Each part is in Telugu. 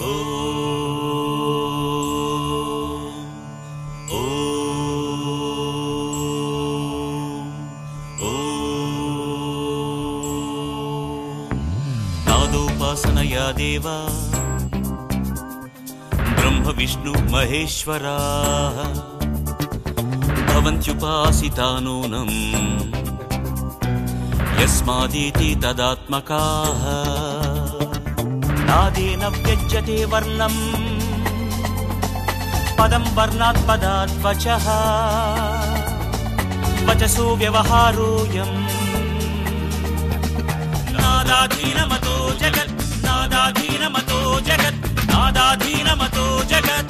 నాదోపాసనయా దేవా బ్రహ్మ విష్ణు మహేశ్వరా భవంత్యుపాసితానూనం యస్మాదీతి తదాత్మకాః నాదేన వ్యజ్యతే వర్ణం పదం వర్ణాత్ పదాత్ వచః వచసో వ్యవహారోయం నాదాధీనమతో జగత్ నాదాధీనమతో జగత్ నాదాధీనమతో జగత్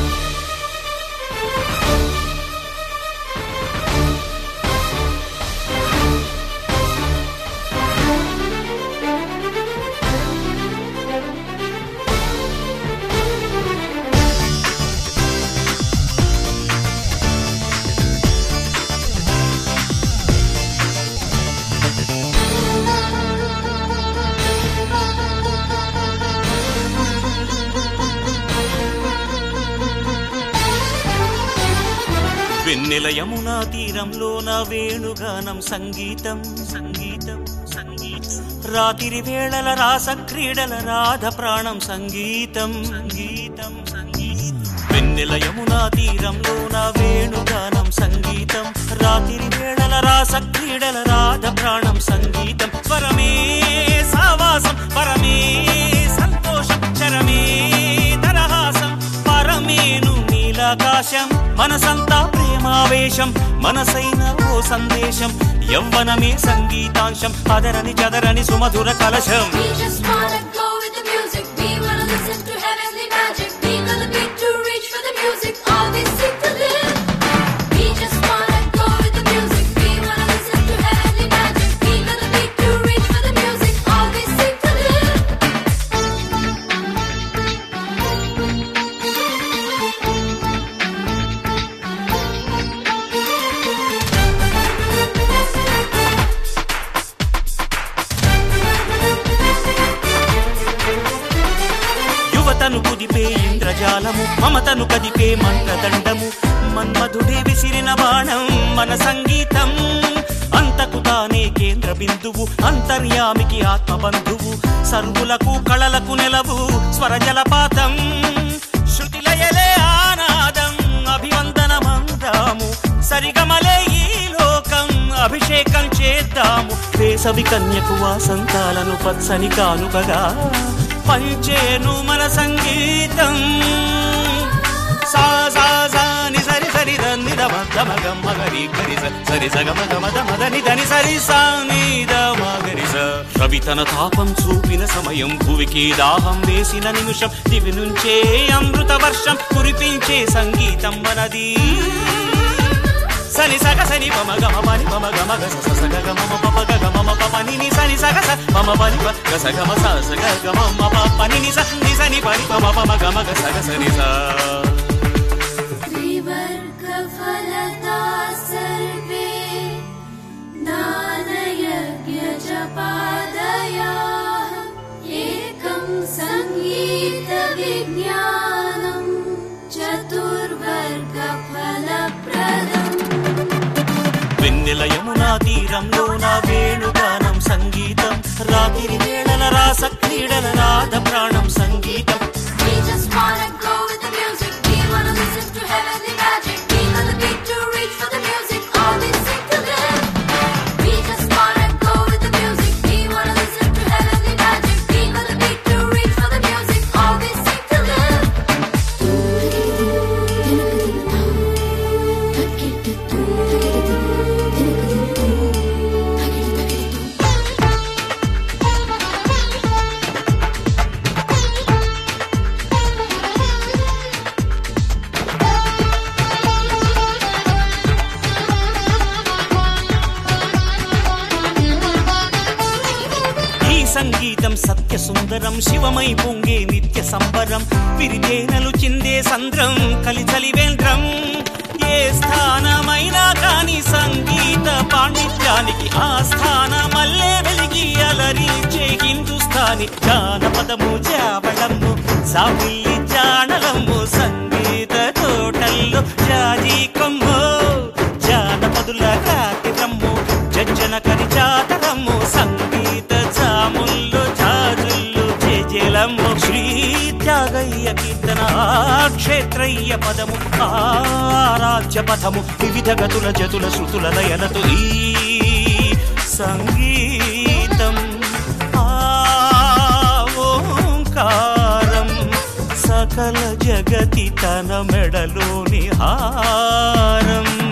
వెన్నెల యమునా తీరంలో నా వేణుగానం సంగీతం సంగీతం సంగీతం రాత్రి వేళల రాస క్రీడల రాధ ప్రాణం సంగీతం సంగీతం సంగీతం వెన్నెల యమునా తీరంలో నా వేణుగానం సంగీతం రాత్రి వేళల రాస క్రీడల రాధ ప్రాణం సంగీతం స్వరమే సావాసం పరమే సంతోషం చరమే తరహాసం పరమేను నీలాకాశం మనసంతా ప్రేమావేశం మనసైన ఓ సందేశం యవ్వనమే సంగీతాంశం అదరని చదరని సుమధుర కలశం We just wanna go with the music. We wanna listen to heavenly magic. We got the beat to reach for the music. All we seek to live. We just wanna go with the music. We wanna listen to heavenly magic. We got the beat to reach for the music. All we seek to live. యువతను కుదిపే ఇంద్రజాలము మమతను కదిపే మంత్రదండము మన్మధుడే విసిరిన బాణం మన సంగీతం అంతకు తానే కేంద్ర బిందువు అంతర్యామికి ఆత్మబంధువు సర్వులకు కళలకు నెలవు స్వర జలపాతం శృతిలయలే ఆనాదం అభివందనమందాము సరిగమలే ఈ లోకం అభిషేకం చేద్దాము వేసవి కన్యకు వాసంతాలను పచ్చని కానుకగా పంచేను మన సంగీతం సా సా సా ని సరి సరి దని ద మ ద మ గ మ గ రి గ రి స సరి స గ మ గ మ ద మ ద ని ద ని సరి సా ని ద మ గ రి స రవి తన తాపం చూపిన సమయం భువికి దాహం వేసిన నిమిషం దివి నుంచే అమృత వర్షం కురిపించే సంగీతం మనది సని సగ సని మమ గమ పని మమ గమ గ స స గ గ మమ పప గ గ మమ పప ని ని సని సగ స మమ పని ప గ స గమ స స గ గ మమ ప ప ని ని స ని సని పని పమ పమ గమ గ స గ స ని స त्रिवर्गफलदा सर्वे दानयज्ञजपादयाः एकं सङ्गीतविज्ञानं चतुर्वर्गफलप्रदम् వెన్నెల యమునా తీరంలో నా వేణుగానం సంగీతం రాత్రి వేళల రాస క్రీడల రాధ ప్రాణం సంగీతం We just wanna go with the music. We wanna listen to heavenly magic. We got the beat to reach for the music. All we seek to live. We just wanna go with the music. We wanna listen to heavenly magic. We got the beat to reach for the music. All we seek to live. ఈ సంగీతం సత్య సుందరం శివమై పొంగే నిత్య సంబరం విరిదేనలు చిందే సంద్రం కలిచలివేంద్రం ఏ స్థానమైనా కాని సంగీత పాండిత్యానికి ఆ స్థానమల్లే వెలిగి అలరించే హిందుస్థాన్ జాని జానపదము జావళము సామిల్లి జానలము సంగీత తోటల్లో జాజి కొమ్ము జానపదుల రాతి రమ్ము జజ్జన కరి జాతరమ్ము సంగీత జాముల్లో జాజుల్లో జేజలమ్ము శ్రీ త్యాగయ్య కీర్తన క్షేత్రయ్య పదము ఆరాధ్య పథము వివిధ గతుల జతుల శృతుల లయలతో ఈ సంగీతం ఆ ఓంకారం సకల జగతి తన మెడలోని హారం